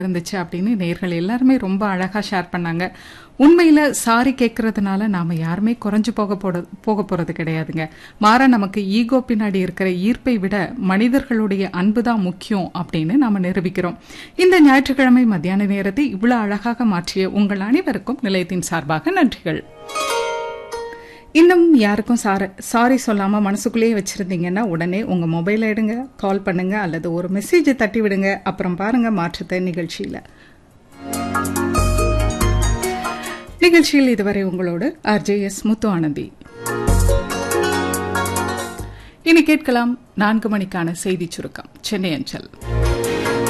இருந்துச்சு அப்படின்னு நேர்கள் எல்லாருமே ரொம்ப அழகா ஷேர் பண்ணாங்க உண்மையில சாரி கேட்கறதுனால நாம யாருமே குறைஞ்சு போக போட போக போறது கிடையாதுங்க மாறா நமக்கு ஈகோ பின்னாடி இருக்கிற ஈர்ப்பை விட மனிதர்களுடைய அன்பு தான் முக்கியம் அப்படின்னு நாம நிரூபிக்கிறோம் இந்த ஞாயிற்றுக்கிழமை மத்தியான நேரத்தை இவ்வளவு அழகாக மாற்றிய உங்கள் அனைவருக்கும் நிலையத்தின் சார்பாக நன்றிகள் இன்னும் யாருக்கும் சாரி சாரி சொல்லாமல் மனசுக்குள்ளேயே வச்சுருந்தீங்கன்னா உடனே உங்கள் மொபைலை எடுங்க கால் பண்ணுங்க அல்லது ஒரு மெசேஜை தட்டி விடுங்க அப்புறம் பாருங்க மாற்றத்தை நிகழ்ச்சியில் நிகழ்ச்சியில் இதுவரை உங்களோடு ஆர்ஜேஎஸ் முத்து ஆனந்தி இனி கேட்கலாம் நான்கு மணிக்கான செய்தி சுருக்கம் சென்னை அஞ்சல்